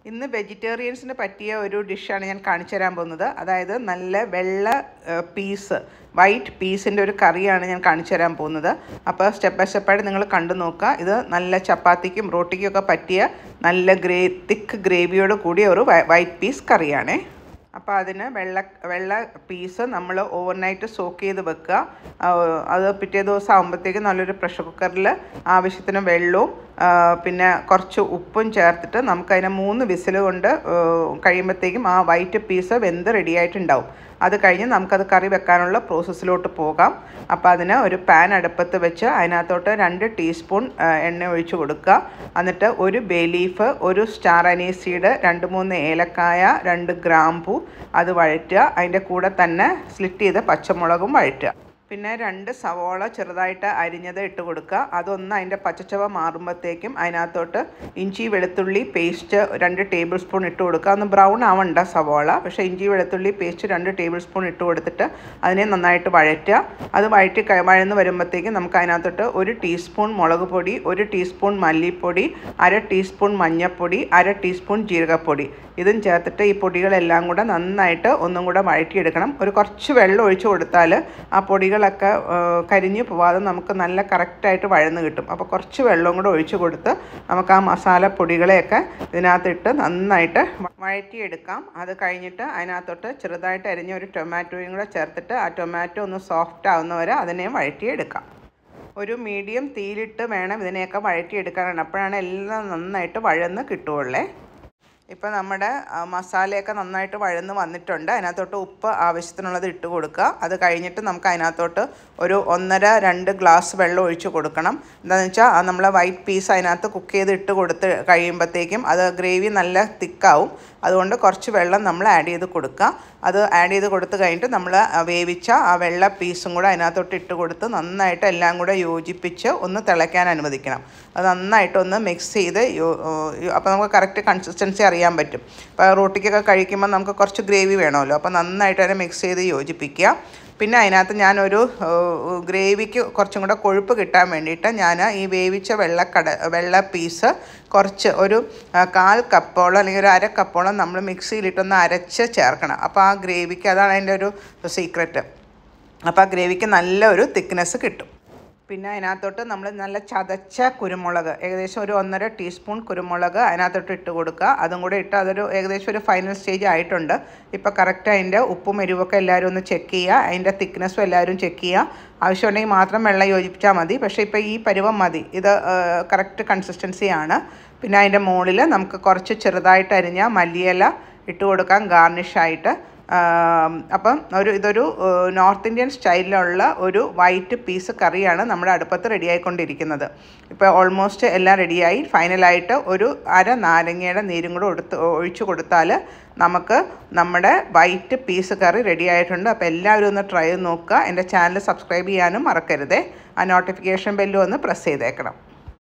ഇന്ന് വെജിറ്റേറിയൻസിന് പറ്റിയ ഒരു ഡിഷാണ് ഞാൻ കാണിച്ചു തരാൻ പോകുന്നത് അതായത് നല്ല വെള്ള പീസ് വൈറ്റ് പീസിൻ്റെ ഒരു കറിയാണ് ഞാൻ കാണിച്ചു തരാൻ പോകുന്നത് അപ്പോൾ സ്റ്റെപ്പ് ബൈ സ്റ്റെപ്പായിട്ട് നിങ്ങൾ കണ്ടു നോക്കുക ഇത് നല്ല ചപ്പാത്തിക്കും റോട്ടിക്കും ഒക്കെ പറ്റിയ നല്ല ഗ്രേ തിക്ക് ഗ്രേവിയോട് കൂടിയ ഒരു വൈറ്റ് പീസ് കറിയാണേ അപ്പോൾ അതിന് വെള്ള വെള്ള പീസ് നമ്മൾ ഓവർനൈറ്റ് സോക്ക് ചെയ്ത് വെക്കുക അത് പിറ്റേ ദിവസം ആകുമ്പോഴത്തേക്ക് നല്ലൊരു പ്രഷർ കുക്കറിൽ ആവശ്യത്തിന് വെള്ളവും പിന്നെ കുറച്ച് ഉപ്പും ചേർത്തിട്ട് നമുക്കതിനെ മൂന്ന് വിസിൽ കൊണ്ട് കഴിയുമ്പോഴത്തേക്കും ആ വൈറ്റ് പീസ് വെന്ത് റെഡിയായിട്ടുണ്ടാവും അത് കഴിഞ്ഞ് നമുക്കത് കറി വെക്കാനുള്ള പ്രോസസ്സിലോട്ട് പോകാം അപ്പോൾ അതിന് ഒരു പാൻ അടുപ്പത്ത് വെച്ച് അതിനകത്തോട്ട് രണ്ട് ടീസ്പൂൺ എണ്ണ ഒഴിച്ച് കൊടുക്കുക എന്നിട്ട് ഒരു ബേ ലീഫ് ഒരു സ്റ്റാർ അനീസീഡ് രണ്ട് മൂന്ന് ഏലക്കായ രണ്ട് ഗ്രാമ്പൂ അത് വഴറ്റുക അതിൻ്റെ കൂടെ തന്നെ സ്ലിറ്റ് ചെയ്ത പച്ചമുളകും വഴറ്റുക പിന്നെ രണ്ട് സവോള ചെറുതായിട്ട് അരിഞ്ഞത് ഇട്ട് കൊടുക്കുക അതൊന്ന് അതിൻ്റെ പച്ചച്ചവ മാറുമ്പോഴത്തേക്കും അതിനകത്തോട്ട് ഇഞ്ചി വെളുത്തുള്ളി പേസ്റ്റ് രണ്ട് ടേബിൾ സ്പൂൺ ഇട്ട് കൊടുക്കുക ഒന്ന് ബ്രൗൺ ആവണ്ട സവോള പക്ഷേ ഇഞ്ചി വെളുത്തുള്ളി പേസ്റ്റ് രണ്ട് ടേബിൾ സ്പൂൺ ഇട്ട് കൊടുത്തിട്ട് അതിനെ നന്നായിട്ട് വഴറ്റുക അത് വഴറ്റി വഴന്ന് വരുമ്പോഴത്തേക്കും നമുക്ക് അതിനകത്തോട്ട് ഒരു ടീസ്പൂൺ മുളക് പൊടി ഒരു ടീസ്പൂൺ മല്ലിപ്പൊടി അര ടീസ്പൂൺ മഞ്ഞൾപ്പൊടി അര ടീസ്പൂൺ ജീരകപ്പൊടി ഇതും ചേർത്തിട്ട് ഈ പൊടികളെല്ലാം കൂടെ നന്നായിട്ട് ഒന്നും കൂടെ വഴറ്റിയെടുക്കണം ഒരു കുറച്ച് വെള്ളം ഒഴിച്ചു കൊടുത്താൽ ആ പൊടികളൊക്കെ കരിഞ്ഞു പോവാതെ നമുക്ക് നല്ല കറക്റ്റായിട്ട് വഴന്ന് കിട്ടും അപ്പോൾ കുറച്ച് വെള്ളവും കൂടെ ഒഴിച്ചു കൊടുത്ത് നമുക്ക് ആ മസാല പൊടികളെയൊക്കെ ഇതിനകത്തിട്ട് നന്നായിട്ട് വഴറ്റിയെടുക്കാം അത് കഴിഞ്ഞിട്ട് അതിനകത്തോട്ട് ചെറുതായിട്ട് അരിഞ്ഞ ഒരു ടൊമാറ്റോയും കൂടെ ചേർത്തിട്ട് ആ ടൊമാറ്റോ ഒന്ന് സോഫ്റ്റ് ആവുന്നവരെ അതിനെയും വഴറ്റിയെടുക്കാം ഒരു മീഡിയം തീയിലിട്ട് വേണം ഇതിനെയൊക്കെ വഴറ്റിയെടുക്കാനാണ് അപ്പോഴാണ് എല്ലാം നന്നായിട്ട് വഴന്ന് കിട്ടുകയുള്ളേ ഇപ്പോൾ നമ്മുടെ മസാലയൊക്കെ നന്നായിട്ട് വഴന്ന് വന്നിട്ടുണ്ട് അതിനകത്തോട്ട് ഉപ്പ് ആവശ്യത്തിനുള്ളത് ഇട്ട് കൊടുക്കുക അത് കഴിഞ്ഞിട്ട് നമുക്ക് അതിനകത്തോട്ട് ഒരു ഒന്നര രണ്ട് ഗ്ലാസ് വെള്ളം ഒഴിച്ച് കൊടുക്കണം എന്താണെന്ന് വെച്ചാൽ നമ്മൾ വൈറ്റ് പീസ് അതിനകത്ത് കുക്ക് ചെയ്ത് ഇട്ട് കൊടുത്ത് കഴിയുമ്പോഴത്തേക്കും അത് ഗ്രേവി നല്ല തിക്കാവും അതുകൊണ്ട് കുറച്ച് വെള്ളം നമ്മൾ ആഡ് ചെയ്ത് കൊടുക്കുക അത് ആഡ് ചെയ്ത് കൊടുത്ത് കഴിഞ്ഞിട്ട് നമ്മൾ വേവിച്ച ആ വെള്ള പീസും കൂടെ അതിനകത്തോട്ട് ഇട്ട് കൊടുത്ത് നന്നായിട്ട് എല്ലാം കൂടെ യോജിപ്പിച്ച് ഒന്ന് തിളയ്ക്കാൻ അനുവദിക്കണം അത് നന്നായിട്ടൊന്ന് മിക്സ് ചെയ്ത് അപ്പോൾ നമുക്ക് കറക്റ്റ് കൺസിസ്റ്റൻസി അറിയാൻ പറ്റും ഇപ്പോൾ റോട്ടിക്കൊക്കെ കഴിക്കുമ്പോൾ നമുക്ക് കുറച്ച് ഗ്രേവി വേണമല്ലോ അപ്പോൾ നന്നായിട്ട് അതിനെ മിക്സ് ചെയ്ത് യോജിപ്പിക്കുക പിന്നെ അതിനകത്ത് ഞാനൊരു ഗ്രേവിക്ക് കുറച്ചും കൂടെ കൊഴുപ്പ് കിട്ടാൻ വേണ്ടിയിട്ട് ഞാൻ ഈ വേവിച്ച വെള്ളക്കട വെള്ള പീസ് കുറച്ച് ഒരു കാൽ കപ്പോളം അല്ലെങ്കിൽ ഒരു അര കപ്പോളം നമ്മൾ മിക്സിയിലിട്ടൊന്ന് അരച്ച് ചേർക്കണം അപ്പോൾ ആ ഗ്രേവിക്ക് അതാണ് അതിൻ്റെ ഒരു സീക്രട്ട് അപ്പോൾ ആ ഗ്രേവിക്ക് നല്ല ഒരു തിക്നെസ് കിട്ടും പിന്നെ അതിനകത്തോട്ട് നമ്മൾ നല്ല ചതച്ച കുരുമുളക് ഏകദേശം ഒരു ഒന്നര ടീസ്പൂൺ കുരുമുളക് അതിനകത്തോട്ട് ഇട്ട് കൊടുക്കുക അതും കൂടെ ഇട്ട് അതൊരു ഏകദേശം ഒരു ഫൈനൽ സ്റ്റേജ് ആയിട്ടുണ്ട് ഇപ്പോൾ കറക്റ്റ് അതിൻ്റെ ഉപ്പും എരിവൊക്കെ എല്ലാവരും ഒന്ന് ചെക്ക് ചെയ്യുക അതിൻ്റെ തിക്നെസ്സും എല്ലാവരും ചെക്ക് ചെയ്യുക ആവശ്യമുണ്ടെങ്കിൽ മാത്രം വെള്ളം യോജിപ്പിച്ചാൽ മതി പക്ഷേ ഇപ്പോൾ ഈ പരുവം മതി ഇത് കറക്റ്റ് കൺസിസ്റ്റൻസിയാണ് പിന്നെ അതിൻ്റെ മുകളിൽ നമുക്ക് കുറച്ച് ചെറുതായിട്ട് അരിഞ്ഞ മല്ലിയില ഇട്ട് കൊടുക്കാം ഗാർണിഷായിട്ട് അപ്പം ഒരു ഇതൊരു നോർത്ത് ഇന്ത്യൻ സ്റ്റൈലിലുള്ള ഒരു വൈറ്റ് പീസ് കറിയാണ് നമ്മുടെ അടുപ്പത്ത് റെഡിയായിക്കൊണ്ടിരിക്കുന്നത് ഇപ്പോൾ ഓൾമോസ്റ്റ് എല്ലാം റെഡിയായി ഫൈനലായിട്ട് ഒരു അര നാരങ്ങയുടെ നീരും കൂടെ കൊടുത്ത് ഒഴിച്ചു കൊടുത്താൽ നമുക്ക് നമ്മുടെ വൈറ്റ് പീസ് കറി റെഡി ആയിട്ടുണ്ട് അപ്പോൾ എല്ലാവരും ഒന്ന് ട്രൈ ചെയ്ത് നോക്കുക എൻ്റെ ചാനൽ സബ്സ്ക്രൈബ് ചെയ്യാനും മറക്കരുതേ ആ നോട്ടിഫിക്കേഷൻ ബെല്ലും ഒന്ന് പ്രസ് ചെയ്തേക്കണം